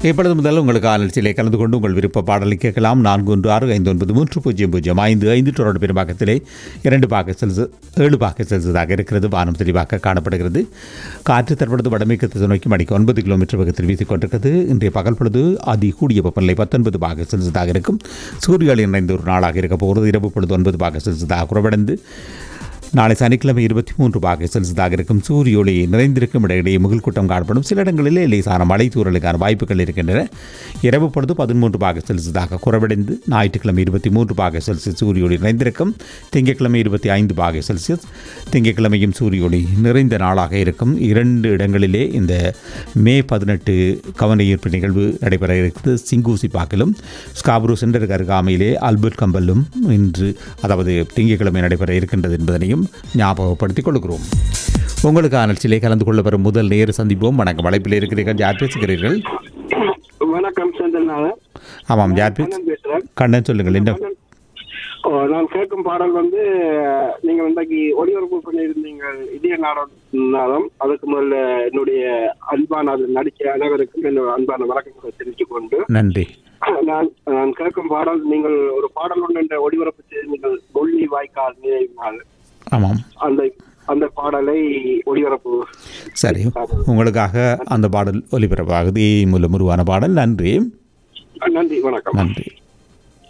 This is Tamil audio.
இப்பொழுது முதல் உங்களுக்கு ஆலோசனையிலே கலந்து கொண்டு உங்கள் விருப்ப பாடலை கேட்கலாம் நான்கு ஒன்று ஆறு ஐந்து ஒன்பது மூன்று பூஜ்ஜியம் பூஜ்ஜியம் ஐந்து ஐந்து டொரடு பெரும்பாக்கத்திலே இரண்டு பாக்க செல்சு ஏழு பாக்க செல்சியஸாக இருக்கிறது வானம் தெளிவாக காணப்படுகிறது காற்று தற்பொழுது வடமேற்கு திசை நோக்கி மணிக்கு ஒன்பது கிலோமீட்டர் வேகத்தில் வீசிக் கொண்டிருக்கிறது இன்றைய பகல் பொழுது அதி கூடிய வெப்பநிலை பத்தொன்பது பாக செல்சியஸாக இருக்கும் சூரியன் இணைந்த ஒரு நாளாக இருக்க போகிறது இரவு பொழுது ஒன்பது பாக செல்சியஸாக குறைவடைந்து நாளை சனிக்கிழமை இருபத்தி மூன்று பாகை செல்சியஸாக இருக்கும் சூரிய ஒளி நிறைந்திருக்கும் இடையிடையே முகில்கூட்டம் காணப்படும் சில இடங்களிலே லேசான மழை தூறலுக்கான வாய்ப்புகள் இருக்கின்றன இரவு பொழுது பதிமூன்று பாகை செல்சியஸாக குறைவடைந்து ஞாயிற்றுக்கிழமை இருபத்தி மூன்று பாகை செல்சியஸ் சூரிய ஒளி நிறைந்திருக்கும் திங்கட்கிழமை இருபத்தி ஐந்து பாகை செல்சியஸ் திங்கட்கிழமையும் சூரிய ஒளி நிறைந்த நாளாக இருக்கும் இரண்டு இடங்களிலே இந்த மே பதினெட்டு கவன ஈர்ப்பு நிகழ்வு நடைபெற இருக்கிறது சிங்கூசி பாக்கிலும் ஸ்காபுரு சென்டருக்கு அருகாமையிலே அல்பர்ட் கம்பலும் இன்று அதாவது திங்கட்கிழமை நடைபெற இருக்கின்றது என்பதனையும் ஞாபகப்படுத்திக் கொள்கிறோம் உங்களுக்கான நிகழ்ச்சியிலே கலந்து கொள்ள வரும் முதல் நேரு சந்திப்போம் வணக்கம் அழைப்பில் இருக்கிறீர்கள் யார் பேசுகிறீர்கள் வணக்கம் செந்தில்நாதன் ஆமாம் யார் பேச கண்ணன் பேசுறேன் கண்ணன் சொல்லுங்கள் என்ன ஓ, நான் கேட்கும் பாடல் வந்து நீங்க இன்றைக்கு ஒளிபரப்பு பண்ணியிருந்தீங்க இதய நாடகம் அதுக்கு முதல்ல என்னுடைய அன்பான அது நடிக்க அனைவருக்கும் என்னோட அன்பான வணக்கங்களை தெரிவித்துக் கொண்டு நன்றி நான் நான் கேட்கும் பாடல் நீங்கள் ஒரு பாடல் ஒன்று என்ற ஒளிபரப்பு செய்து நீங்கள் கொல்லி வாய்க்கால் நினைவினால் ஆமாம் அந்த அந்த பாடலை ஒளிபரப்பு சரி உங்களுக்காக அந்த பாடல் ஒலிபரப்பாகுது மூலம் உருவான பாடல் நன்றி நன்றி வணக்கம் நன்றி